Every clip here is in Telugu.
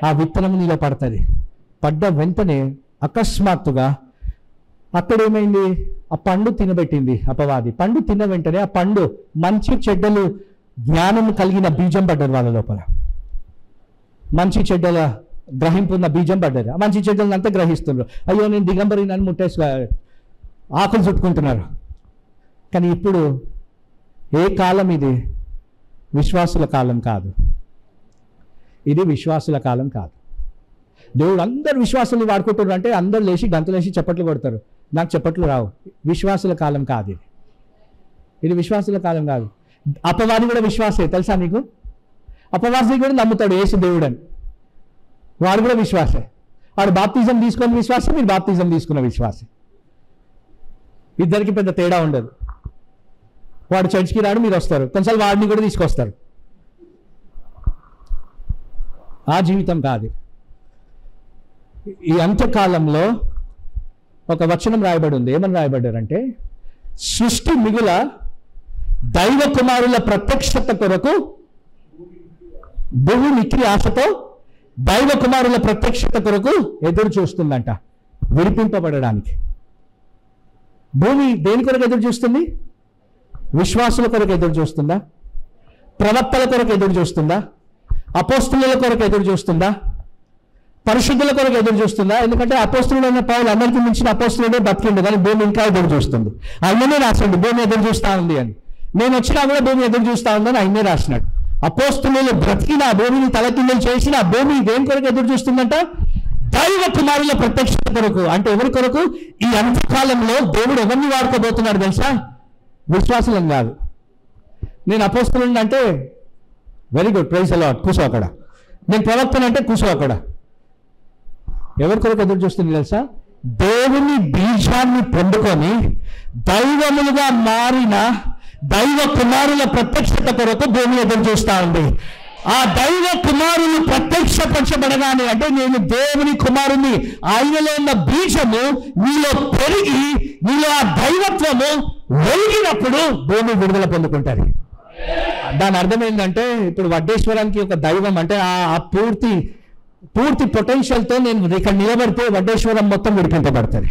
ఆ విత్తనం నీలో పడుతుంది పడ్డ వెంటనే అకస్మాత్తుగా అక్కడ ఏమైంది ఆ పండు తినబెట్టింది అపవాది పండు తిన్న వెంటనే ఆ పండు మంచి చెడ్డలు జ్ఞానం కలిగిన బీజం పడ్డది వాళ్ళ లోపల మంచి చెడ్డల గ్రహింపు ఉన్న బీజం పడ్డది ఆ మంచి చెడ్డలను అంతా గ్రహిస్తున్నారు అయ్యో నేను దిగంబరి నన్ను ముట్టేసి ఆకులు చుట్టుకుంటున్నారు కానీ ఇప్పుడు ఏ కాలం ఇది విశ్వాసుల కాలం కాదు ఇది విశ్వాసుల కాలం కాదు దేవుడు అందరు విశ్వాసులు వాడుకుంటున్నారు అంటే అందరు లేచి గంతులేసి చప్పట్లు కొడతారు నాకు చప్పట్లు రావు విశ్వాసుల కాలం కాదు ఇది ఇది విశ్వాసుల కాలం కాదు అపవాది కూడా విశ్వాసే తెలుసా నీకు అపవాది కూడా నమ్ముతాడు యేసు దేవుడు అని వాడు కూడా విశ్వాసే వాడు బాప్తిజం తీసుకున్న విశ్వాసం మీరు బాప్తిజం తీసుకున్న విశ్వాసే ఇద్దరికి పెద్ద తేడా ఉండదు వాడు చర్చికి రాడు మీరు వస్తారు కొన్నిసార్లు వాడిని కూడా తీసుకొస్తారు ఆ జీవితం కాదు ఈ అంత్యకాలంలో ఒక వచనం రాయబడి ఉంది ఏమని రాయబడ్డారంటే సృష్టి మిగుల దైవ కుమారుల ప్రత్యక్షత కొరకు భూమి మిక్కిలి ఆశతో దైవ కుమారుల ప్రత్యక్షత కొరకు ఎదురు చూస్తుందంట విడిపింపబడడానికి భూమి దేని కొరకు ఎదురు చూస్తుంది విశ్వాసుల కొరకు ఎదురు చూస్తుందా ప్రవక్తల కొరకు ఎదురు చూస్తుందా అపోస్తుల కొరకు ఎదురు చూస్తుందా పరిశుద్ధుల కొరకు ఎదురు చూస్తుందా ఎందుకంటే అపోస్తులైన పౌలు అందరికీ మించిన అపోస్తులుడే బతికిండు కానీ భూమి ఇంకా ఎదురు చూస్తుంది ఆయననే రాసిండు భూమి ఎదురు చూస్తా ఉంది అని నేను వచ్చినా కూడా భూమి ఎదురు చూస్తా ఉందని ఆయనే రాసినాడు అపోస్తులు బ్రతికిన ఆ భూమిని తలకిందలు చేసిన ఆ భూమి దేని కొరకు ఎదురు చూస్తుందంట దైవ కుమారుల ప్రత్యక్షత కొరకు అంటే ఎవరి కొరకు ఈ అంత్యకాలంలో దేవుడు ఎవరిని వాడుకోబోతున్నాడు తెలుసా విశ్వాసులం కాదు నేను అపోస్తులు అంటే వెరీ గుడ్ ప్రైజ్ అలాట్ కూర్చో అక్కడ నేను ప్రవక్తను అంటే కూర్చో అక్కడ ఎవరి కొరకు ఎదురు చూస్తుంది తెలుసా దేవుని బీజాన్ని పొందుకొని దైవములుగా మారిన దైవ కుమారుల ప్రత్యక్షత కొరకు భూమి ఎదురు చూస్తా ఉంది ఆ దైవ కుమారులు ప్రత్యక్షపరచబడగానే అంటే నేను దేవుని కుమారుని ఆయనలో ఉన్న బీజము నీలో పెరిగి నీలో ఆ దైవత్వము వెలిగినప్పుడు భూమి విడుదల పొందుకుంటుంది దాని అర్థం ఏంటంటే ఇప్పుడు వడ్డేశ్వరానికి ఒక దైవం అంటే ఆ ఆ పూర్తి పూర్తి పొటెన్షియల్తో నేను ఇక్కడ నిలబడితే వడ్డేశ్వరం మొత్తం విడిపింపబడుతుంది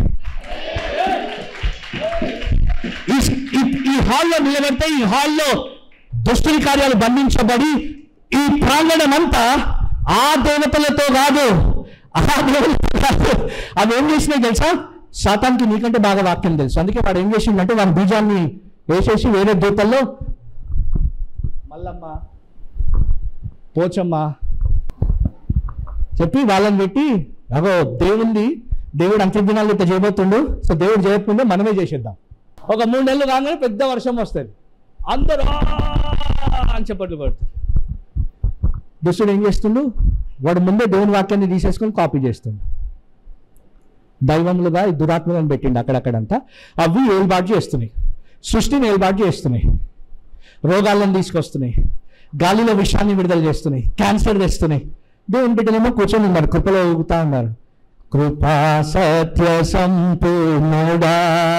ఈ ఈ- ఈ హాల్లో నిలబడితే ఈ హాల్లో దుష్టుని కార్యాలు బంధించబడి ఈ ప్రాంగణం అంతా ఆ దేవతలతో కాదు ఆ దేవతలతో కాదు అవి ఏం చేసినాయి తెలుసా శాతానికి నీకంటే బాగా వాక్యం తెలుసు అందుకే వాడు ఏం చేసిండంటే వాడి బీజాన్ని వేసేసి వేరే దూతల్లో మల్లమ్మ పోచమ్మ చెప్పి వాళ్ళని పెట్టి అగో దేవుంది దేవుడు అంత్యదినాలు ఇట్లా చేయబోతుండు సో దేవుడు చేయకుండా మనమే చేసేద్దాం ఒక మూడు నెలలు కాగానే పెద్ద వర్షం వస్తుంది అందరూ "ఆ" అని చెప్పట్లు పడుతుంది దుష్టుడు ఏం చేస్తుండు వాడు ముందే దేవుని వాక్యాన్ని తీసేసుకొని కాపీ చేస్తుండు దైవములుగా ఈ దురాత్మలను పెట్టిండు అక్కడక్కడంతా అవి ఏలుబాటు చేస్తున్నాయి సృష్టిని ఏలుబాటు చేస్తున్నాయి రోగాలను తీసుకొస్తున్నాయి గాలిలో విషాన్ని విడుదల చేస్తున్నాయి క్యాన్సర్ తెస్తున్నాయి దేవుని బిడ్డలేమో కూర్చొని ఉన్నారు కృపలో ఊగుతా ఉన్నారు కృపా సత్య సంపూర్ణుడా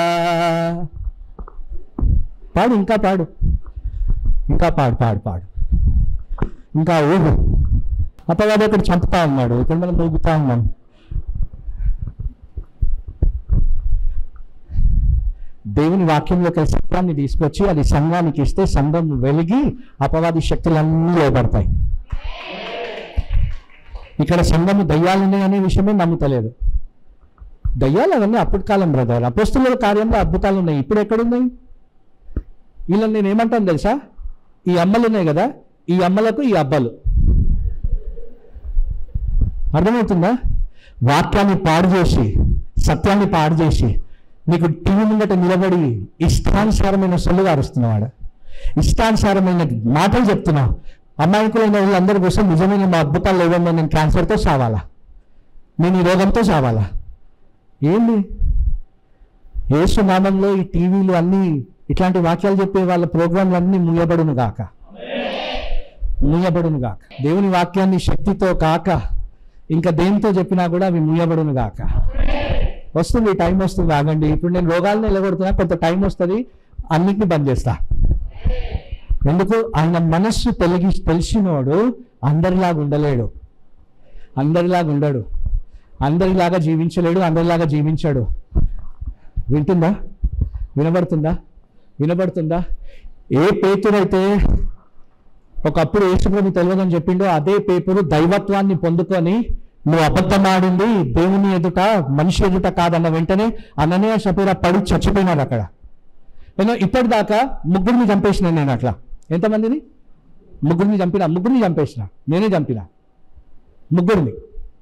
పాడు ఇంకా పాడు ఇంకా పాడు పాడు పాడు ఇంకా ఊగు అప్పగాడు ఇక్కడ చంపుతా ఉన్నాడు ఇక్కడ మనం ఊగుతా ఉన్నాం దేవుని వాక్యంలోకి సత్యాన్ని తీసుకొచ్చి అది సంఘానికి ఇస్తే సంఘం వెలిగి అపవాది శక్తులన్నీ లోపడతాయి ఇక్కడ సంఘము దయ్యాలునే అనే విషయమే నమ్ముతలేదు దయ్యాలు అవన్నీ అప్పటి కాలం బ్రదర్ అపోస్తుల కార్యంలో అద్భుతాలు ఉన్నాయి ఇప్పుడు ఎక్కడున్నాయి వీళ్ళని నేను ఏమంటాను తెలుసా ఈ అమ్మలు ఉన్నాయి కదా ఈ అమ్మలకు ఈ అబ్బలు అర్థమవుతుందా వాక్యాన్ని పాడు చేసి సత్యాన్ని పాడు చేసి నీకు టీవీ ముంగట నిలబడి ఇష్టానుసారమైన సొల్లు గారుస్తున్నవాడు ఇష్టానుసారమైన మాటలు చెప్తున్నావు అమాయకులైన వాళ్ళందరి కోసం నిజమైన మా అద్భుతాలు లేవమ్మా నేను క్యాన్సర్తో సావాలా నేను ఈ రోగంతో సావాలా ఏంది యేసు నామంలో ఈ టీవీలు అన్నీ ఇట్లాంటి వాక్యాలు చెప్పే వాళ్ళ ప్రోగ్రాంలు అన్నీ ముయ్యబడును గాక ముయ్యబడును గాక దేవుని వాక్యాన్ని శక్తితో కాక ఇంకా దేనితో చెప్పినా కూడా అవి ముయ్యబడును గాక వస్తుంది టైం వస్తుంది ఆగండి ఇప్పుడు నేను రోగాలను నిలబడుతున్నా కొంత టైం వస్తుంది అన్నిటిని బంద్ చేస్తా ఎందుకు ఆయన మనస్సు తెలిగి తెలిసినోడు అందరిలాగా ఉండలేడు అందరిలాగా ఉండడు అందరిలాగా జీవించలేడు అందరిలాగా జీవించాడు వింటుందా వినబడుతుందా వినబడుతుందా ఏ పేతురైతే ఒకప్పుడు యేసుప్రభు తెలియదని చెప్పిండో అదే పేపరు దైవత్వాన్ని పొందుకొని నువ్వు అబద్ధమాడింది దేవుని ఎదుట మనిషి ఎదుట కాదన్న వెంటనే అననీయ షపీరా పడి చచ్చిపోయినాడు అక్కడ నేను ఇప్పటిదాకా ముగ్గురిని చంపేసిన నేను అట్లా ఎంతమందిని ముగ్గురిని చంపిన ముగ్గురిని చంపేసిన నేనే చంపిన ముగ్గురిని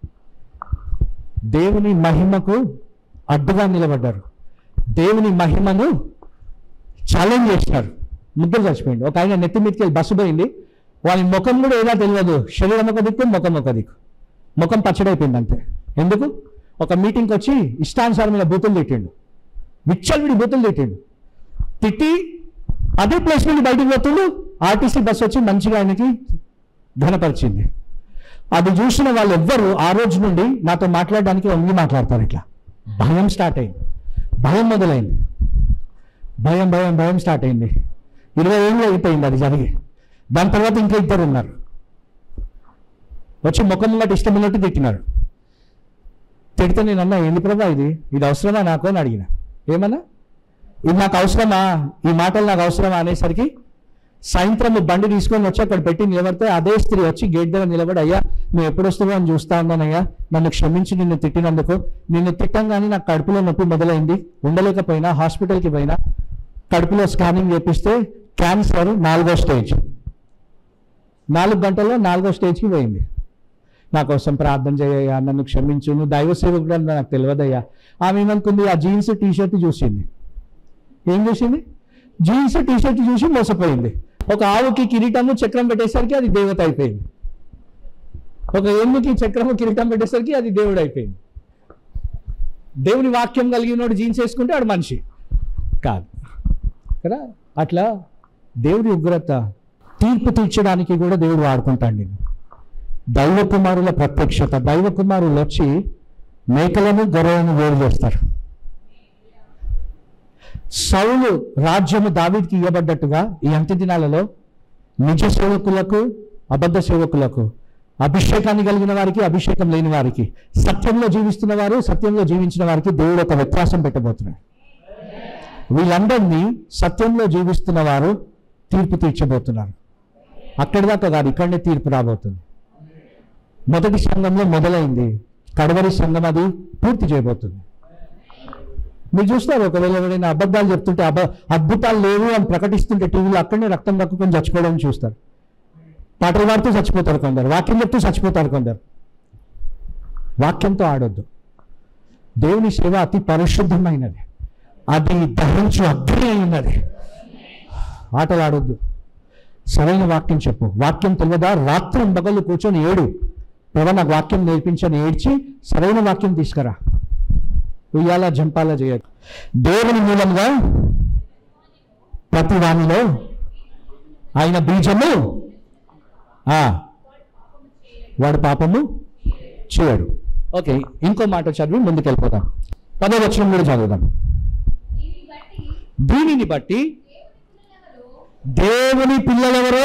దేవుని మహిమకు అడ్డుగా నిలబడ్డారు దేవుని మహిమను ఛాలెంజ్ చేసినారు ముగ్గురు చచ్చిపోయింది ఒక ఆయన నెత్తి మీదకి వెళ్ళి బస్సు పోయింది వాని ముఖం కూడా ఏదో తెలియదు శరీరం ఒక దిక్కు ముఖం ఒక దిక్కు ముఖం పచ్చడైపోయింది అంతే ఎందుకు ఒక మీటింగ్కి వచ్చి ఇష్టానుసారమైన బూతులు తిట్టిండు విచ్చలవిడి బూతులు తిట్టిండు తిట్టి అదే ప్లేస్ నుండి బయటకు పోతుండు ఆర్టీసీ బస్సు వచ్చి మంచిగా ఆయనకి ఘనపరిచింది అది చూసిన వాళ్ళు ఎవ్వరు ఆ రోజు నుండి నాతో మాట్లాడడానికి వంగి మాట్లాడతారు ఇట్లా భయం స్టార్ట్ అయింది భయం మొదలైంది భయం భయం భయం స్టార్ట్ అయింది ఇరవై ఏళ్ళు అయిపోయింది అది జరిగి దాని తర్వాత ఇంకా ఇద్దరు ఉన్నారు వచ్చి ముఖం ముంగట ఇష్టం ఉన్నట్టు తిట్టినారు తిడితే నేను అన్నా ఏంది ప్రభా ఇది ఇది అవసరమా నాకు అని అడిగిన ఏమన్నా ఇది నాకు అవసరమా ఈ మాటలు నాకు అవసరమా అనేసరికి సాయంత్రం బండి తీసుకొని వచ్చి అక్కడ పెట్టి నిలబడితే అదే స్త్రీ వచ్చి గేట్ దగ్గర నిలబడి అయ్యా నువ్వు ఎప్పుడు వస్తావో అని చూస్తా ఉన్నానయ్యా నన్ను క్షమించి నిన్ను తిట్టినందుకు నిన్ను తిట్టంగానే నాకు కడుపులో నొప్పి మొదలైంది ఉండలేకపోయినా హాస్పిటల్కి పోయినా కడుపులో స్కానింగ్ చేపిస్తే క్యాన్సర్ నాలుగో స్టేజ్ నాలుగు గంటల్లో నాలుగో స్టేజ్కి పోయింది నా కోసం ప్రార్థన చేయయ్యా నన్ను క్షమించు నువ్వు దైవ సేవకుడు అని నాకు తెలియదయ్యా ఆమె ఏమనుకుంది ఆ జీన్స్ టీ షర్ట్ చూసింది ఏం చూసింది జీన్స్ టీ షర్ట్ చూసి మోసపోయింది ఒక ఆవుకి కిరీటము చక్రం పెట్టేసరికి అది దేవత అయిపోయింది ఒక ఏనుగుకి చక్రము కిరీటం పెట్టేసరికి అది దేవుడు అయిపోయింది దేవుని వాక్యం కలిగినోడు జీన్స్ వేసుకుంటే ఆడు మనిషి కాదు కదా అట్లా దేవుడి ఉగ్రత తీర్పు తీర్చడానికి కూడా దేవుడు వాడుకుంటాడు నేను దైవ కుమారుల ప్రత్యక్షత దైవ కుమారులు వచ్చి మేకలను గొర్రెలను వేరు చేస్తారు సౌలు రాజ్యము దావీదికి ఇవ్వబడ్డట్టుగా ఈ అంత్య దినాలలో నిజ సేవకులకు అబద్ధ సేవకులకు అభిషేకాన్ని కలిగిన వారికి అభిషేకం లేని వారికి సత్యంలో జీవిస్తున్న వారు సత్యంలో జీవించిన వారికి దేవుడు ఒక వ్యత్యాసం పెట్టబోతున్నాడు వీళ్ళందరినీ సత్యంలో జీవిస్తున్న వారు తీర్పు తీర్చబోతున్నారు అక్కడి దాకా కాదు ఇక్కడనే తీర్పు రాబోతుంది మొదటి సంఘంలో మొదలైంది కడవరి సంఘం అది పూర్తి చేయబోతుంది మీరు చూస్తారు ఒకవేళ ఎవరైనా అబద్ధాలు చెప్తుంటే అబ అద్భుతాలు లేవు అని ప్రకటిస్తుంటే టీవీలో అక్కడనే రక్తం రక్కుకొని చచ్చిపోవడం చూస్తారు పాటలు పాడుతూ చచ్చిపోతారు కొందరు వాక్యం చెప్తూ చచ్చిపోతారు కొందరు వాక్యంతో ఆడొద్దు దేవుని సేవ అతి పరిశుద్ధమైనది అది దహించు అగ్ని అయి ఉన్నది ఆటలు ఆడొద్దు సరైన వాక్యం చెప్పు వాక్యం తెలియదా రాత్రం బగలు కూర్చొని ఏడు ప్రభా నాకు వాక్యం నేర్పించని ఏడ్చి సరైన వాక్యం తీసుకురా ఉయ్యాల జంపాల చేయదు దేవుని మూలంగా ప్రతి వానిలో ఆయన బీజము ఆ, వాడు పాపము చేయడు ఓకే ఇంకో మాట చదివి ముందుకు వెళ్ళిపోతాం పదో వచనం కూడా చదువుదాం దీనిని బట్టి దేవుని పిల్లలెవరో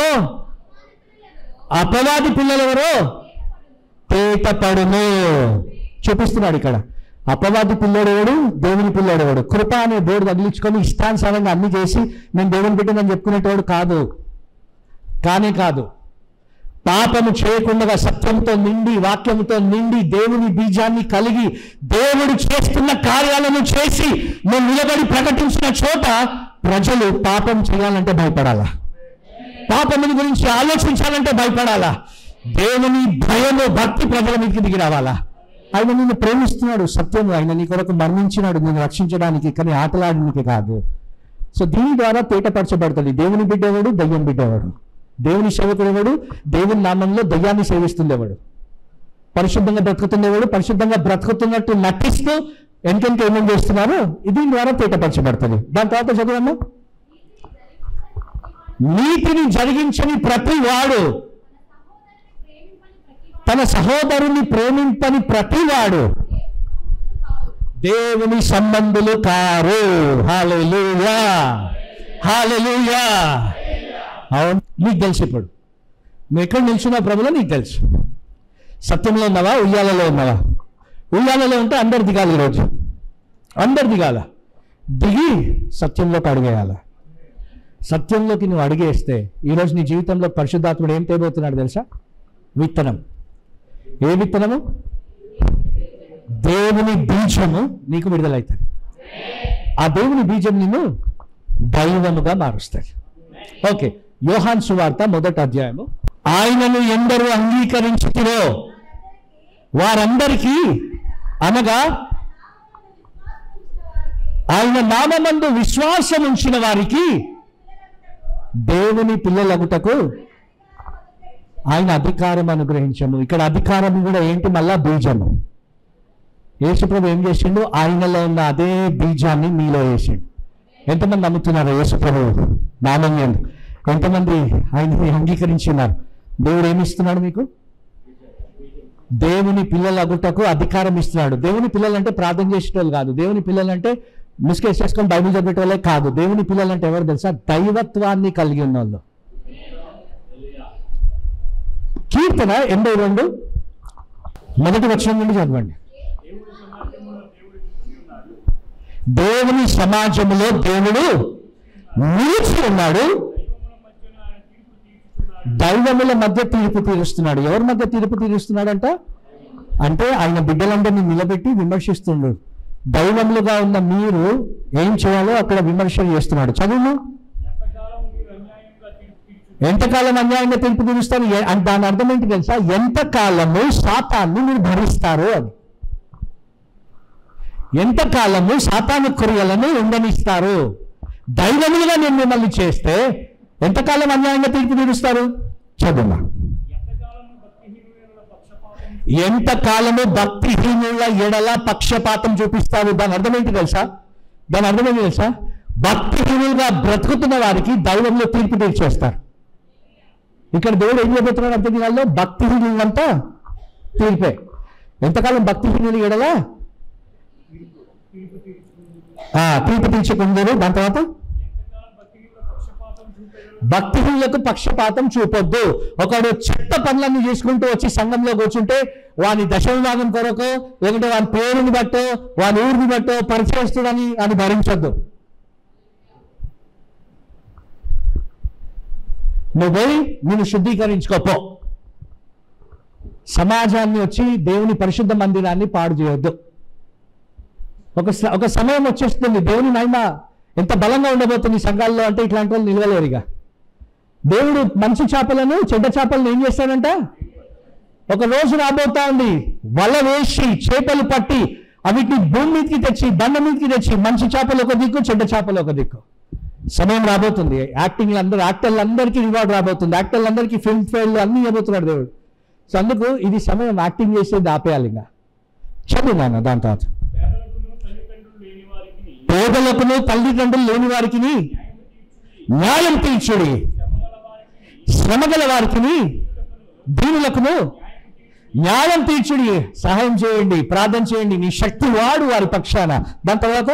అపవాది పిల్లలెవరో తేటపడును చూపిస్తున్నాడు ఇక్కడ అపవాది పిల్లడేవాడు దేవుని పిల్లడేవాడు కృప అనే బోర్డు తగిలించుకొని ఇష్టానుసారంగా అన్ని చేసి నేను దేవుని బిడ్డనని చెప్పుకునేటవాడు కాదు కానే కాదు పాపము చేయకుండా సత్యంతో నిండి వాక్యంతో నిండి దేవుని బీజాన్ని కలిగి దేవుడు చేస్తున్న కార్యాలను చేసి నువ్వు నిలబడి ప్రకటించిన చోట ప్రజలు పాపం చేయాలంటే భయపడాలా పాపముని గురించి ఆలోచించాలంటే భయపడాలా దేవుని భయము భక్తి ప్రజల మీదకి దిగి రావాలా ఆయన నిన్ను ప్రేమిస్తున్నాడు సత్యము ఆయన నీ కొరకు మరణించినాడు నిన్ను రక్షించడానికి కానీ ఆటలాడడానికి కాదు సో దీని ద్వారా తేటపరచబడుతుంది దేవుని బిడ్డవాడు దయ్యం బిడ్డవాడు దేవుని సేవకుడేవాడు దేవుని నామంలో దయ్యాన్ని సేవిస్తుండేవాడు పరిశుద్ధంగా బ్రతుకుతుండేవాడు పరిశుద్ధంగా బ్రతుకుతున్నట్టు నటిస్తూ ఎంకెంక ఏమేం చేస్తున్నారు దీని ద్వారా తేటపరచబడుతుంది దాని తర్వాత చదువమ్మా నీతిని జరిగించని ప్రతి వాడు తన సహోదరుని ప్రేమింపని ప్రతివాడు దేవుని సంబంధులు కారు హాలెలూయా హాలెలూయా అవును నీకు తెలుసు ఇప్పుడు నువ్వు ఎక్కడ నిల్చున్న ప్రభులో నీకు తెలుసు సత్యంలో ఉన్నావా ఉయ్యాలలో ఉన్నావా ఉయ్యాలలో ఉంటే అందరు దిగాలి ఈరోజు అందరు దిగాల దిగి సత్యంలోకి అడిగేయాల సత్యంలోకి నువ్వు అడిగేస్తే ఈరోజు నీ జీవితంలో పరిశుద్ధాత్ముడు ఏం తేబోతున్నాడు తెలుసా విత్తనం ఏ విత్తనము దేవుని బీజము నీకు విడుదలవుతుంది ఆ దేవుని బీజం నిన్ను దైవముగా మారుస్తుంది ఓకే యోహాన్ సువార్త మొదటి అధ్యాయము ఆయనను ఎందరూ అంగీకరించుతురో వారందరికీ అనగా ఆయన నామమందు విశ్వాసం ఉంచిన వారికి దేవుని పిల్లలగుటకు ఆయన అధికారం అనుగ్రహించము ఇక్కడ అధికారం కూడా ఏంటి మళ్ళా బీజము యేసుప్రభు ఏం చేసిండు ఆయనలో ఉన్న అదే బీజాన్ని మీలో వేసిండు ఎంతమంది నమ్ముతున్నారు యేసుప్రభు నామం ఎందు ఎంతమంది ఆయన్ని అంగీకరించున్నారు దేవుడు ఏమి ఇస్తున్నాడు మీకు దేవుని పిల్లల అగుటకు అధికారం ఇస్తున్నాడు దేవుని పిల్లలు అంటే ప్రార్థన చేసేటోళ్ళు కాదు దేవుని పిల్లలు అంటే ముసుకేసి చేసుకొని బైబిల్ చదివేటోళ్ళే కాదు దేవుని పిల్లలు అంటే ఎవరు తెలుసా దైవత్వాన్ని కలిగి ఉన్న వాళ్ళు కీర్తన ఎనభై రెండు మొదటి వచనం నుండి చదవండి దేవుని సమాజంలో దేవుడు నిలిచి ఉన్నాడు దైవముల మధ్య తీర్పు తీరుస్తున్నాడు ఎవరి మధ్య తీర్పు తీరుస్తున్నాడంట అంటే ఆయన బిడ్డలందరినీ నిలబెట్టి విమర్శిస్తుండు దైవములుగా ఉన్న మీరు ఏం చేయాలో అక్కడ విమర్శ చేస్తున్నాడు చదువు ఎంతకాలం అన్యాయంగా తీర్పు తీరుస్తారు ఏ- అంటే దాని అర్థం ఏంటి తెలుసా ఎంతకాలము శాతాన్ని మీరు భరిస్తారు అని ఎంతకాలము సాతాను క్రియలను ఉండనిస్తారు దైవములుగా నేను మిమ్మల్ని చేస్తే ఎంతకాలం అన్యాయంగా తీర్పు తీరుస్తారు చదువు ఎంతకాలము భక్తిహీనుల ఎడల పక్షపాతం చూపిస్తారు దాని అర్థం ఏంటి తెలుసా దాని అర్థం ఏంటి తెలుసా భక్తిహీనులుగా బ్రతుకుతున్న వారికి దైవంలో తీర్పు తీర్చేస్తారు ఇక్కడ దేవుడు ఏం చేయబోతున్నాడు అర్థం దినాల్లో భక్తిహీనులంతా తీర్పే ఎంతకాలం భక్తిహీనులు ఎడల ఆ, తీర్పు తీర్చుకుందరు దాని తర్వాత భక్తిహీనులకు పక్షపాతం చూపొద్దు ఒకడు చెత్త పనులన్నీ చేసుకుంటూ వచ్చి సంఘంలో కూర్చుంటే వాని దశవిభాగం కొరకు లేకుంటే వాని పేరుని బట్టో వాని ఊరిని బట్టో పరిచయస్తుడని అని భరించొద్దు నువ్వు పోయి నేను శుద్ధీకరించుకోపో సమాజాన్ని వచ్చి దేవుని పరిశుద్ధ మందిరాన్ని పాడు చేయొద్దు ఒక స- ఒక సమయం వచ్చేస్తుంది దేవుని మహిమ ఎంత బలంగా ఉండబోతుంది ఈ సంఘాల్లో అంటే ఇట్లాంటి వాళ్ళు నిలవలేరు ఇక దేవుడు మంచి చేపలను చెడ్డ చేపలను ఏం చేస్తాడంట ఒక రోజు రాబోతా ఉంది వల వేసి చేపలు పట్టి అవిటిని భూమి మీదకి తెచ్చి బండ మీదకి తెచ్చి మంచి చేపలు ఒక దిక్కు చెడ్డ చేపలు ఒక దిక్కు సమయం రాబోతుంది యాక్టింగ్ అందరూ యాక్టర్లు అందరికీ రివార్డ్ రాబోతుంది యాక్టర్లు అందరికీ ఫిల్మ్ ఫెయిల్ అన్ని ఇవ్వబోతున్నాడు దేవుడు సో అందుకు ఇది సమయం యాక్టింగ్ చేసేది ఆపేయాలి ఇంకా చదువు నాన్న దాని తర్వాత పేదలకును తల్లిదండ్రులు లేని వారికి న్యాయం తీర్చుడి శ్రమగల వారికి దీనులకును న్యాయం తీర్చుడి సహాయం చేయండి ప్రార్థన చేయండి నీ శక్తి వాడు వారి పక్షాన దాని తర్వాత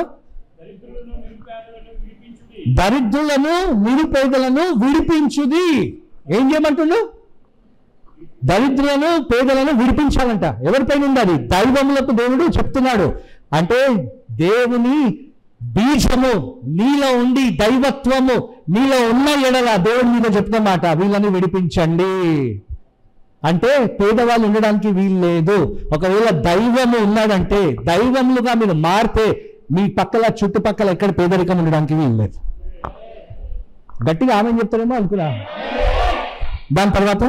దరిద్రులను నిరుపేదలను విడిపించుది ఏం చేయమంటుండు దరిద్రులను పేదలను విడిపించాలంట ఎవరిపైన ఉంది అది దైవములకు దేవుడు చెప్తున్నాడు అంటే దేవుని బీజము నీలో ఉండి దైవత్వము నీలో ఉన్న ఎడల దేవుడి మీద చెప్తున్న మాట వీళ్ళని విడిపించండి అంటే పేదవాళ్ళు ఉండడానికి వీలు లేదు ఒకవేళ దైవము ఉన్నాడంటే దైవములుగా మీరు మారితే మీ పక్కల చుట్టుపక్కల ఎక్కడ పేదరికం ఉండడానికి వీలు లేదు గట్టిగా ఆమె చెప్తారేమో అనుకున్నా దాని తర్వాత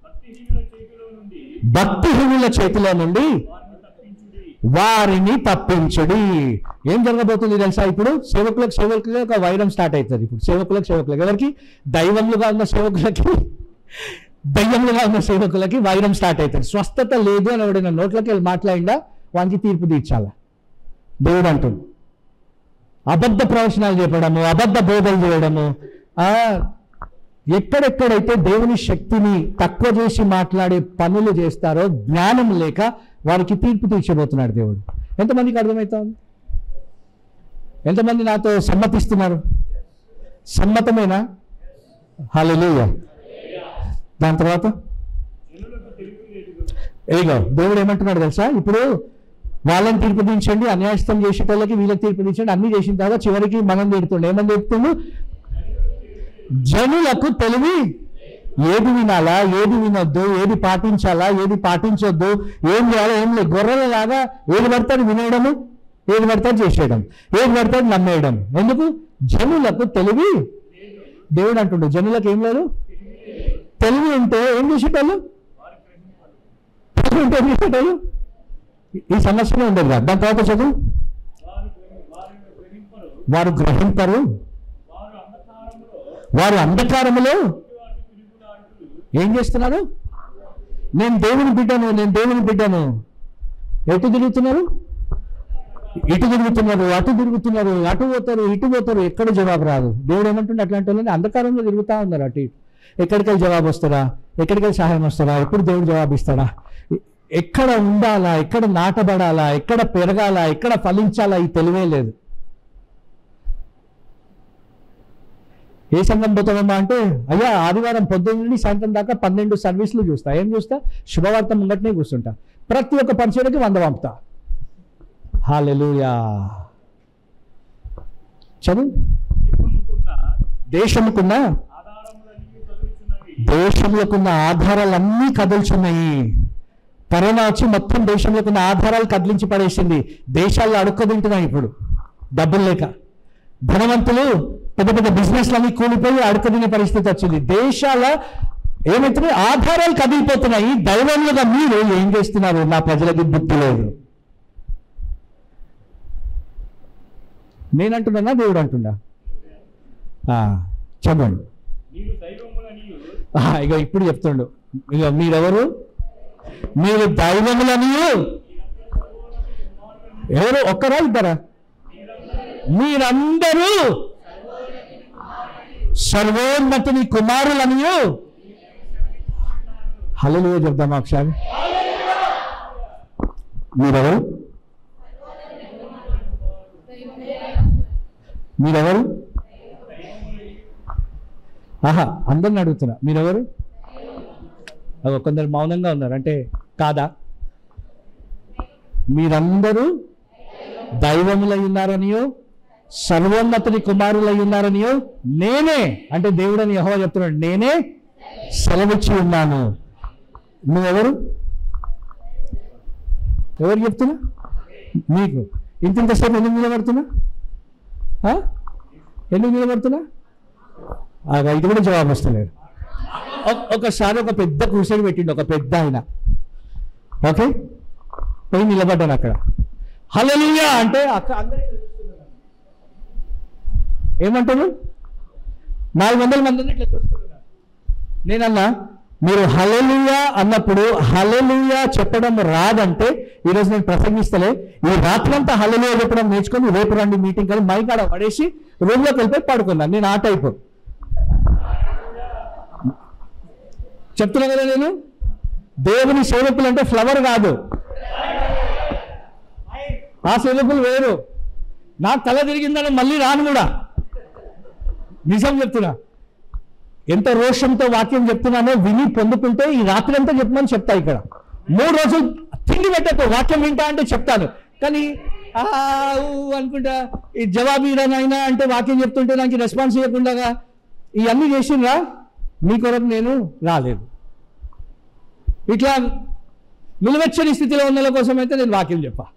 భక్తిహీనుల చేతిలో నుండి వారిని తప్పించుడి ఏం జరగబోతుంది తెలుసా ఇప్పుడు సేవకులకు సేవకులకి ఒక వైరం స్టార్ట్ అవుతుంది ఇప్పుడు సేవకులకు సేవకులకు ఎవరికి దైవములుగా ఉన్న సేవకులకి దయ్యములుగా ఉన్న సేవకులకి వైరం స్టార్ట్ అవుతుంది స్వస్థత లేదు అని ఎవడైనా నోట్లోకి వెళ్ళి మాట్లాడిందా వానికి తీర్పు తీర్చాలా దేవుడు అంటుంది అబద్ధ ప్రవచనాలు చెప్పడము అబద్ధ బోధలు చేయడము ఆ ఎక్కడెక్కడైతే దేవుని శక్తిని తక్కువ చేసి మాట్లాడే పనులు చేస్తారో జ్ఞానం లేక వారికి తీర్పు తీర్చబోతున్నాడు దేవుడు ఎంతమందికి అర్థమవుతా ఉంది ఎంతమంది నాతో సమ్మతిస్తున్నారు సమ్మతమేనా హల్లెలూయా దాని తర్వాత ఇదిగో దేవుడు ఏమంటున్నాడు తెలుసా ఇప్పుడు వాళ్ళని తీర్పుదించండి అన్యాయస్థం చేసేటోళ్ళకి వీళ్ళకి తీర్పుదించండి అన్ని చేసిన తర్వాత చివరికి మనం తిడుతుండే ఏమని చెప్తుండు జనులకు తెలివి ఏది వినాలా ఏది వినొద్దు ఏది పాటించాలా ఏది పాటించొద్దు ఏం చేయాలో ఏం లేదు గొర్రెలలాగా ఏది పడతాడు వినేయడము ఏది పడతాడు చేసేయడం ఏది పడతాడు నమ్మేయడం ఎందుకు జనులకు తెలివి దేవుడు అంటుండు జనులకు ఏం లేదు తెలివి ఉంటే ఏం చేసేటోళ్ళు తెలివి ఉంటే ఏం చేసేటోళ్ళు ఈ సమస్యనే ఉండదు కదా దాని తర్వాత చదువు వారు గ్రహింపరు వారు అంధకారములో ఏం చేస్తున్నారు నేను దేవుని బిడ్డను నేను దేవుని బిడ్డను ఎటు తిరుగుతున్నారు ఇటు తిరుగుతున్నారు అటు తిరుగుతున్నారు అటు పోతారు ఇటు పోతారు ఎక్కడ జవాబు రాదు దేవుడు ఏమంటుండే అట్లాంటి వాళ్ళని అంధకారంలో తిరుగుతూ ఉన్నారు అటు ఇటు ఎక్కడికి వెళ్ళి జవాబు వస్తారా ఎక్కడికి వెళ్ళి సహాయం వస్తారా ఎప్పుడు దేవుడు జవాబు ఇస్తాడా ఎ- ఎక్కడ ఉండాలా ఎక్కడ నాటబడాలా ఎక్కడ పెరగాలా ఎక్కడ ఫలించాలా ఈ తెలివే లేదు ఏ సంఘం పోతామమ్మా అంటే అయ్యా ఆదివారం పొద్దున్న నుండి సాయంత్రం దాకా పన్నెండు సర్వీసులు చూస్తా ఏం చూస్తా శుభవార్త ముంగట్నే కూర్చుంటా ప్రతి ఒక్క పరిచయకి వంద పంపుతా హాలెలూయా చదువు దేశముకున్న దేశంలోకున్న ఆధారాలన్నీ కదులుచున్నాయి కరోనా వచ్చి మొత్తం దేశంలోకి ఉన్న ఆధారాలు కదిలించి పడేసింది దేశాల్లో అడుక్కు ఇప్పుడు డబ్బులు లేక ధనవంతులు పెద్ద పెద్ద బిజినెస్లన్నీ కూలిపోయి అడుక్కు తినే పరిస్థితి వచ్చింది దేశాల ఏమైతే ఆధారాలు కదిలిపోతున్నాయి దైవంలుగా మీరు ఏం చేస్తున్నారు నా ప్రజలకి బుద్ధి లేదు నేనంటున్నా దేవుడు అంటున్నా ఆ, చెప్పండి నీవు దైవములనియు ఆ, ఇక ఇప్పుడు చెప్తుండు ఇక మీరెవరు మీరు దైవములనియు ఎవరు ఒక్కరా ఇద్దరా మీరందరూ సర్వోన్నతుని కుమారులనియు హలో చెప్దామా ఒకసారి మీరెవరు మీరెవరు ఆహా అందరిని అడుగుతున్నా మీరెవరు అగో కొందరు మౌనంగా ఉన్నారు అంటే కాదా మీరందరూ దైవములై ఉన్నారనియో సర్వోన్నతుని కుమారులై ఉన్నారనియో నేనే అంటే దేవుడని యెహోవా చెప్తున్నాడు నేనే సెలవిచ్చి ఉన్నాను నువ్వెవరు ఎవరు చెప్తున్నా మీకు ఇంత ఇంతసేపు ఎందుకు నిలబడుతున్నా ఆ? ఎందుకు నిలబడుతున్నా ఆ, ఇది కూడా జవాబు వస్తలేదు ఒక- ఒకసారి ఒక పెద్ద క్రూసైడ్ పెట్టిండు ఒక పెద్ద ఆయన ఓకే పోయి నిలబడ్డాను అక్కడ హల్లెలూయా అంటే అక్కడ అందరికీ తెలుస్తున్నారు. ఏమంటారు నాలుగు వందల మంది ఉన్నట్లు ఇట్లా చూస్తున్నారు. నేనన్నా మీరు హలెలుయా అన్నప్పుడు హలెలుయా చెప్పడం రాదంటే ఈరోజు నేను ప్రసంగిస్తలే ఈ రాత్రంతా హలెలుయా చెప్పడం నేర్చుకొని రేపు రండి మీటింగ్ కానీ మైకాడ పడేసి రూమ్లోకి వెళ్ళిపోయి పడుకున్నాను నేను ఆ టైపు చెప్తున్నా కదా నేను దేవుని సేవకులు అంటే ఫ్లవర్ కాదు ఆ సేవకులు వేరు నా తల తిరిగిందని మళ్ళీ రాను కూడా నిజం చెప్తున్నా ఎంత రోషంతో వాక్యం చెప్తున్నానో విని పొందుకుంటే ఈ రాత్రి అంతా చెప్పమని చెప్తా ఇక్కడ మూడు రోజులు తిండి పెట్టకు వాక్యం వింటా అంటే చెప్తాను కానీ ఆ, ఊ అనుకుంటా ఈ జవాబు ఇడనైనా అంటే వాక్యం చెప్తుంటే నాకు రెస్పాన్స్ ఇవ్వకుండా ఇవన్నీ చేసిండ్రా మీ కొరకు నేను రాలేదు ఇట్లా నిలువెచ్చని స్థితిలో ఉన్న వాళ్ళ కోసం అయితే నేను వాక్యం చెప్పా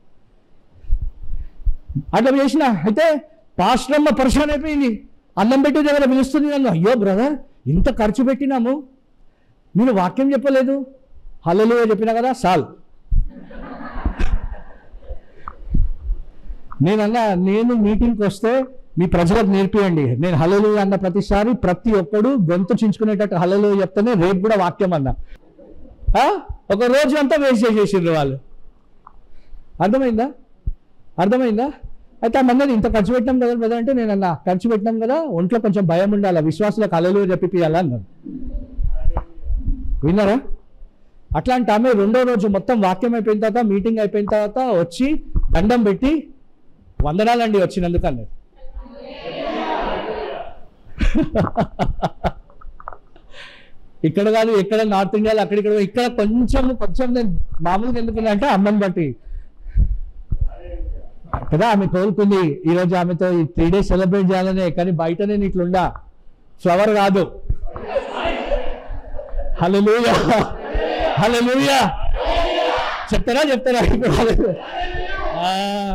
అట్లా చేసిన అయితే పాశ్రమ పరిశ్రమ అయిపోయింది అన్నం పెట్టి దగ్గర పిలుస్తుంది నన్ను అయ్యో బ్రదర్ ఇంత ఖర్చు పెట్టినాము మీరు వాక్యం చెప్పలేదు హల్లలు చెప్పినా కదా సాల్ నేనన్నా నేను మీటింగ్కి వస్తే మీ ప్రజలకు నేర్పియండి నేను హల్లలు అన్న ప్రతిసారి ప్రతి ఒక్కడు గొంతు చించుకునేటట్టు హల్లలు చెప్తేనే రేపు కూడా వాక్యం అన్నా ఆ? ఒక రోజు అంతా వేస్ట్ చేసేసిండ్రు వాళ్ళు అర్థమైందా అర్థమైందా అయితే ఆ మందిని ఇంత ఖర్చు పెట్టినాం కదా బ్రదర్ అంటే నేను అన్నా ఖర్చు పెట్టినాం కదా ఒంట్లో కొంచెం భయం ఉండాలి విశ్వాసులకు అలలు చెప్పిపియాలా అన్నాను విన్నారా అట్లాంటి ఆమె రెండో రోజు మొత్తం వాక్యం అయిపోయిన తర్వాత మీటింగ్ అయిపోయిన తర్వాత వచ్చి దండం పెట్టి వందనాలండి వచ్చినందుకు అన్నది ఇక్కడ కాదు ఎక్కడ నార్త్ ఇండియాలో అక్కడ ఇక్కడ ఇక్కడ కొంచెం కొంచెం నేను మామూలుగా ఎందుకున్నా అంటే అమ్మని బట్టి కదా ఆమె కోరుకుంది ఈరోజు ఆమెతో ఈ త్రీ డేస్ సెలబ్రేట్ చేయాలనే కానీ బయట నేను ఇట్లుండా ఫ్లవర్ కాదు హలో హలో చెప్తారా చెప్తారా ఇప్పుడు hallelujah. ఆ.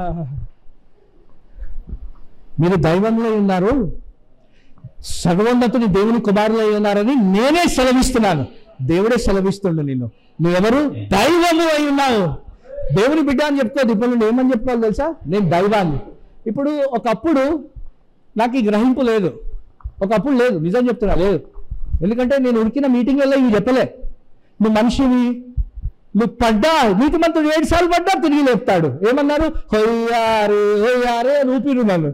మీరు దైవంలో ఉన్నారు సర్వోన్నతుని దేవుని కుమారులై ఉన్నారని నేనే సెలవిస్తున్నాను దేవుడే సెలవిస్తుండు నిన్ను నువ్వెవరు దైవము అయి ఉన్నావు దేవుని బిడ్డ అని చెప్పుకోదు ఇప్పుడు నువ్వు ఏమని చెప్పుకోవాలి తెలుసా నేను దైవాన్ని ఇప్పుడు ఒకప్పుడు నాకు ఈ గ్రహింపు లేదు ఒకప్పుడు లేదు నిజం చెప్తున్నా లేదు ఎందుకంటే నేను ఉడికిన మీటింగ్లలో ఇవి చెప్పలే నువ్వు మనిషివి నువ్వు పడ్డా నీతి మంత్రుడు ఏడు సార్లు పడ్డా తిరిగి లేపుతాడు ఏమన్నారు హొయ్యారే హొయ్యారే అని ఊపిరు నన్ను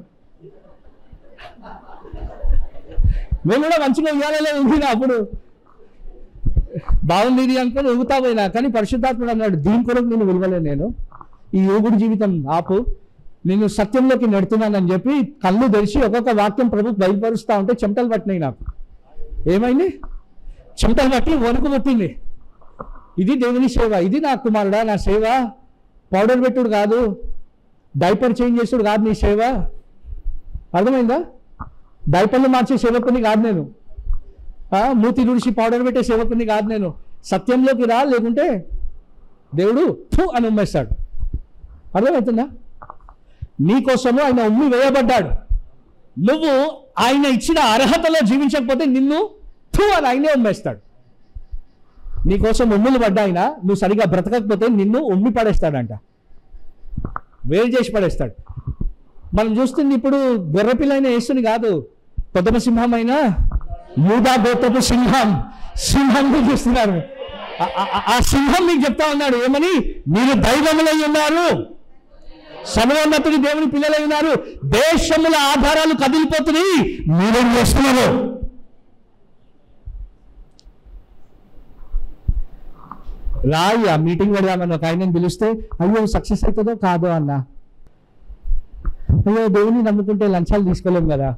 నేను కూడా మంచిగా ఉయ్యాలలో ఊపినా అప్పుడు బాగుంది ఇది అనుకుని ఊగుతా పోయినా కానీ పరిశుద్ధాత్ముడు అన్నాడు దీని కొరకు నేను విలువలే నేను ఈ యోగుడి జీవితం ఆపు నేను సత్యంలోకి నెడుతున్నానని చెప్పి కళ్ళు తెరిచి ఒక్కొక్క వాక్యం ప్రభు బయలుపరుస్తా ఉంటే చెమటలు పట్టినాయి నాకు ఏమైంది చెమటలు పట్టి వణుకు పుట్టింది ఇది దేవుని సేవ ఇది నా కుమారుడా నా సేవ పౌడర్ పెట్టుడు కాదు డైపర్ చేంజ్ చేసుడు కాదు నీ సేవ అర్థమైందా డైపర్లు మార్చే సేవకుని కాదు నేను ఆ, మూతి తుడిచి పౌడర్ పెట్టే సేవకుని కాదు నేను సత్యంలోకి రా లేకుంటే దేవుడు ఫు అని ఉమ్మేస్తాడు అర్థమవుతుందా నీకోసము ఆయన ఉమ్మి వేయబడ్డాడు నువ్వు ఆయన ఇచ్చిన అర్హతలో జీవించకపోతే నిన్ను ఫు అని ఆయనే ఉమ్మేస్తాడు నీకోసం ఉమ్ములు పడ్డాయినా నువ్వు సరిగా బ్రతకకపోతే నిన్ను ఉమ్మి పడేస్తాడంట వేరు చేసి పడేస్తాడు మనం చూస్తుంది ఇప్పుడు గొర్రెపిల్లైన యేసుని కాదు కొత్తమ సింహమైన యూదా గోత్రపు సింహం సింహం చూస్తున్నారు ఆ- ఆ- ఆ సింహం మీకు చెప్తా ఉన్నాడు ఏమని మీరు దైవములై ఉన్నారు సర్వోన్నతుడి దేవుని పిల్లలై ఉన్నారు దేశముల ఆధారాలు కదిలిపోతున్నాయి మీరేం చేస్తున్నారు రాయి ఆ మీటింగ్ పెడదామని ఒక ఆయనని పిలిస్తే అయ్యో సక్సెస్ అవుతుందో కాదో అన్న అయ్యో దేవుని నమ్ముకుంటే లంచాలు తీసుకోలేం కదా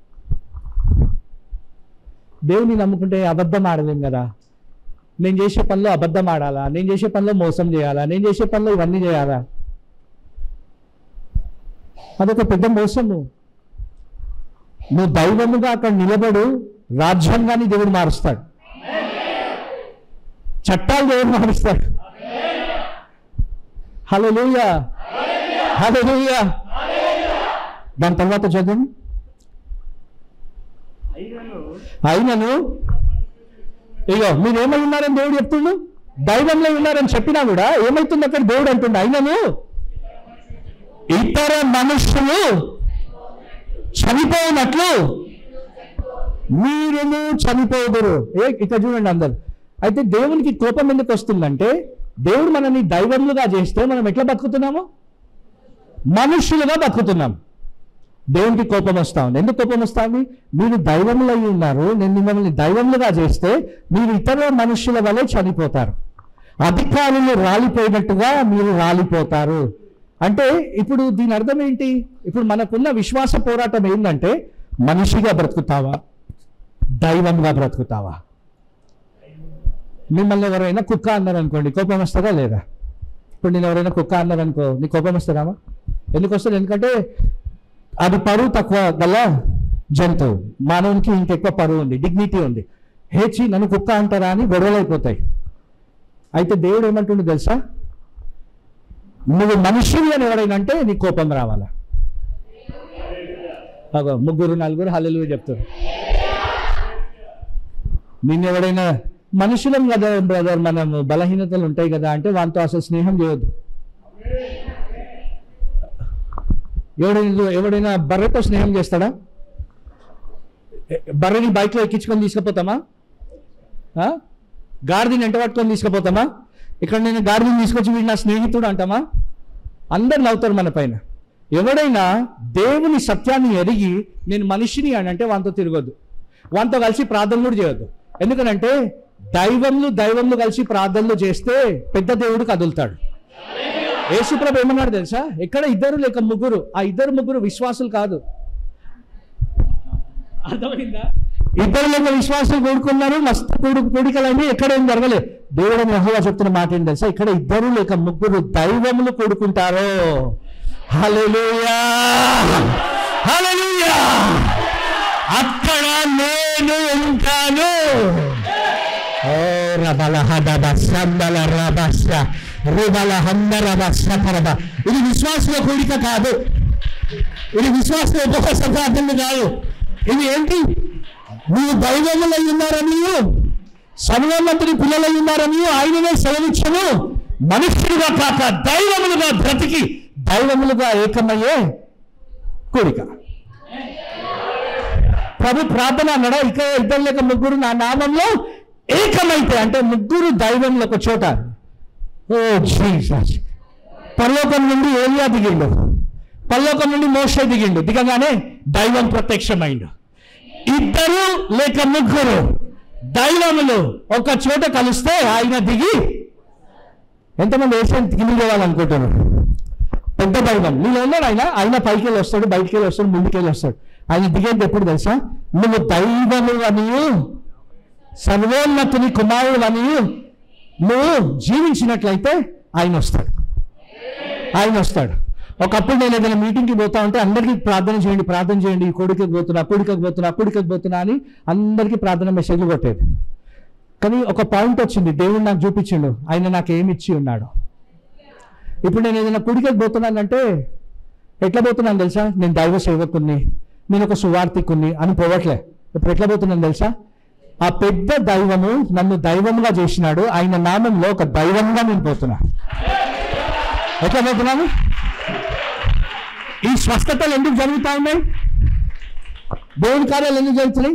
దేవుని నమ్ముకుంటే అబద్ధం ఆడలేం కదా నేను చేసే పనిలో అబద్ధం ఆడాలా నేను చేసే పనిలో మోసం చేయాలా నేను చేసే పనిలో ఇవన్నీ చేయాలా అదొక పెద్ద మోసము నువ్వు దైవముగా అక్కడ నిలబడు రాజ్యాంగాన్ని దేవుడు మారుస్తాడు చట్టాలు దేవుడు మారుస్తాడు హలో లూయా హలో లూయా దాని తర్వాత చదువు అయినను అయినను ఇగో మీరు ఏమై ఉన్నారని దేవుడు చెప్తుండు దైవంలో ఉన్నారని చెప్పినా కూడా ఏమైతుంది అక్కడ దేవుడు అంటుండు అయినను ఇతర మనుషులు చనిపోయినట్లు మీరును చనిపోదురు ఏ ఇక్కడ చూడండి అందరు అయితే దేవునికి కోపం ఎందుకు వస్తుందంటే దేవుడు మనల్ని దైవములుగా చేస్తే మనం ఎట్లా బతుకుతున్నాము మనుషులుగా బతుకుతున్నాం దేవునికి కోపం వస్తా ఉంది ఎందుకు కోపం వస్తా ఉంది మీరు దైవములు అయి ఉన్నారు నేను మిమ్మల్ని దైవములుగా చేస్తే మీరు ఇతర మనుషుల వలె చనిపోతారు అధికారులు రాలిపోయినట్టుగా మీరు రాలిపోతారు అంటే ఇప్పుడు దీని అర్థం ఏంటి ఇప్పుడు మనకున్న విశ్వాస పోరాటం ఏంటంటే మనిషిగా బ్రతుకుతావా దైవంగా బ్రతుకుతావా మిమ్మల్ని ఎవరైనా కుక్క అన్నారు అనుకోండి కోపం వస్తుందా లేదా ఇప్పుడు నేను ఎవరైనా కుక్క అన్నారు అనుకో నీ కోపం వస్తుందామా ఎందుకు వస్తుంది ఎందుకంటే అది పరువు తక్కువ గల జంతువు మానవునికి ఇంకెక్కువ పరువు ఉంది డిగ్నిటీ ఉంది హేచి నన్ను కుక్క అంటారా అని గొడవలు అయిపోతాయి అయితే దేవుడు ఏమంటుండే తెలుసా నువ్వు మనిషివి అని ఎవడైనా అంటే నీ కోపం రావాలా అగో ముగ్గురు నలుగురు హల్లు చెప్తారు నిన్ను ఎవడైనా మనుషులం కదా బ్రదర్ మనం బలహీనతలు ఉంటాయి కదా అంటే వాటితో అసలు స్నేహం చేయొద్దు ఎవడైనా ఎవడైనా బర్రెతో స్నేహం చేస్తాడా ఎ- బర్రెని బైక్లో ఎక్కించుకొని తీసుకుపోతామా ఆ? గాడిదని ఎంట పట్టుకొని తీసుకుపోతామా ఇక్కడ నేను గాడిదని తీసుకొచ్చి వీడు నా స్నేహితుడు అంటామా అందరు నవ్వుతారు మన పైన ఎవడైనా దేవుని సత్యాన్ని ఎరిగి నేను మనిషిని అని అంటే వాంతో తిరగొద్దు వాంతో కలిసి ప్రార్థన కూడా చేయొద్దు ఎందుకనంటే దైవంలు దైవంలు కలిసి ప్రార్థనలు చేస్తే పెద్ద దేవుడు కదులుతాడు యేసుప్రభు ఏమన్నాడు తెలుసా ఎక్కడ ఇద్దరు లేక ముగ్గురు ఆ ఇద్దరు ముగ్గురు విశ్వాసులు కాదు అర్థమైందా ఇద్దరు లేక విశ్వాసం కూడుకున్నారు మస్తు కూడు కూడికలన్నీ ఎక్కడ ఏం జరగలేదు దేవుడు యెహోవా చెప్తున్న మాట ఏంటి తెలుసా ఇక్కడ ఇద్దరు లేక ముగ్గురు దైవములు కూడుకుంటారు హల్లెలూయా హల్లెలూయా అక్కడ నేను ఉంటాను ఓ రబల హదబ సందల రబస్స రుబల హందరబ సకరబ ఇది విశ్వాసుల కూడిక కాదు ఇది విశ్వాసుల ఉపవాస ప్రార్థనలు కాదు ఇది ఏంటి నువ్వు దైవములై ఉన్నారని సర్వోన్నతుని పిల్లలై ఉన్నారని ఆయననే సెలవిచ్చను మనుష్యులుగా కాక దైవములుగా బ్రతికి దైవములుగా ఏకమయ్యే కోరిక ప్రభు ప్రార్థన అన్నాడా ఇక ఇద్దరు లేక ముగ్గురు నా నామంలో ఏకమైతే అంటే ముగ్గురు దైవంలో ఒక చోట ఓ జీసస్ పరలోకం నుండి ఏలియా దిగిండు పరలోకం నుండి మోషే దిగిండు దిగగానే దైవం ప్రత్యక్షమైండు ఇద్దరు లేక ముగ్గురు దైవములు ఒక చోట కలిస్తే ఆయన దిగి ఎంతమంది ఏషియన్ దిగి అనుకుంటున్నారు పెద్ద దైవం నీలో ఉన్నాడు ఆయన ఆయన పైకి వెళ్ళి వస్తాడు బయటికి వెళ్ళి వస్తాడు ముందుకు వెళ్ళి వస్తాడు ఆయన దిగేది ఎప్పుడు తెలుసా నువ్వు దైవము అనియు సర్వోన్నతుని కుమారుడు అనియు నువ్వు జీవించినట్లయితే ఆయన వస్తాడు ఆయన వస్తాడు ఒకప్పుడు నేను ఏదైనా మీటింగ్కి పోతా ఉంటే అందరికీ ప్రార్థన చేయండి ప్రార్థన చేయండి ఈ కొడుకుకి పోతున్నా కొడుకకి పోతున్నా కొడుకకి పోతున్నా అని అందరికీ ప్రార్థన మెసేజ్లు కొట్టేది కానీ ఒక పాయింట్ వచ్చింది దేవుడు నాకు చూపించిండు ఆయన నాకు ఏమి ఇచ్చి ఉన్నాడు ఇప్పుడు నేను ఏదైనా కుడికి పోతున్నానంటే ఎట్లా పోతున్నాను తెలుసా నేను దైవ సేవకుని నేను ఒక సువార్థికుని అని పోవట్లే ఇప్పుడు ఎట్లా పోతున్నాను తెలుసా ఆ పెద్ద దైవము నన్ను దైవంగా చేసినాడు ఆయన నామంలో ఒక దైవంగా నేను పోతున్నా ఎట్లా పోతున్నాను ఈ స్వస్థతలు ఎందుకు జరుగుతా ఉన్నాయి దేవుని కార్యాలు ఎందుకు జరుగుతున్నాయి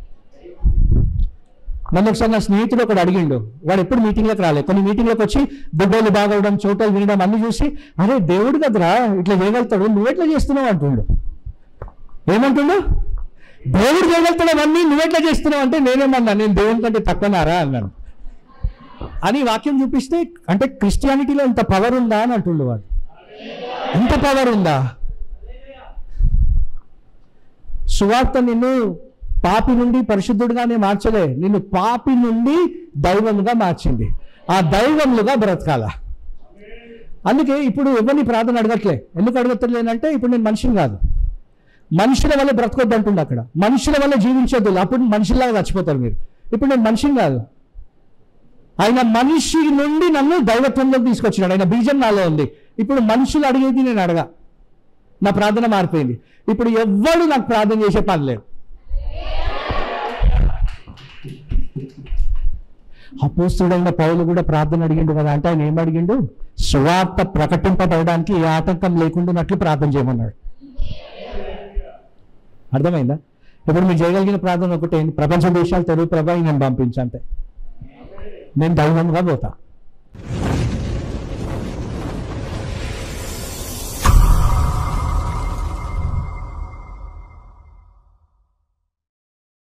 నన్ను ఒకసారి నా స్నేహితుడు ఒకడు అడిగిండు వాడు ఎప్పుడు మీటింగ్లోకి రాలేదు కొన్ని మీటింగ్లోకి వచ్చి గుడ్డలు బాగవడం చోటలు వినడం అన్ని చూసి అరే దేవుడు కదరా ఇట్లా చేయగలుగుతాడు నువ్వెట్లా చేస్తున్నావు అంటుండు ఏమంటుండు దేవుడు చేయగలుగుతాడు అవన్నీ నువ్వెట్లా చేస్తున్నావు అంటే నేనేమన్నా నేను దేవుని కంటే తక్కువనారా అన్నాను అని వాక్యం చూపిస్తే అంటే క్రిస్టియానిటీలో ఇంత పవర్ ఉందా అని అంటుండు వాడు ఇంత పవర్ ఉందా సువార్త నిన్ను పాపి నుండి పరిశుద్ధుడిగానే మార్చలే నిన్ను పాపి నుండి దైవముగా మార్చింది ఆ దైవములుగా బ్రతకాల అందుకే ఇప్పుడు ఎవరిని ప్రార్థన అడగట్లే ఎందుకు అడగట్లేనంటే ఇప్పుడు నేను మనిషిని కాదు మనుషుల వల్ల బ్రతకొద్దు అంటుండే అక్కడ మనుషుల వల్ల జీవించొద్దు అప్పుడు మనుషుల్లాగా చచ్చిపోతారు మీరు ఇప్పుడు నేను మనిషిని కాదు ఆయన మనిషి నుండి నన్ను దైవత్వంలోకి తీసుకొచ్చినాడు ఆయన బీజం నాలో ఉంది ఇప్పుడు మనుషులు అడిగేది నేను అడగా నా ప్రార్థన మారిపోయింది ఇప్పుడు ఎవ్వడు నాకు ప్రార్థన చేసే పని లేదు అపోస్తుడైన పౌలు కూడా ప్రార్థన అడిగిండు కదా అంటే ఆయన ఏం అడిగిండు సువార్త ప్రకటింపబడడానికి ఏ ఆటంకం లేకుండానట్లు ప్రార్థన చేయమన్నాడు అర్థమైందా ఇప్పుడు మీరు చేయగలిగిన ప్రార్థన ఒకటే ప్రపంచ దేశాలు తెలుగు ప్రభా నేను పంపించంతే నేను దైవంగా పోతా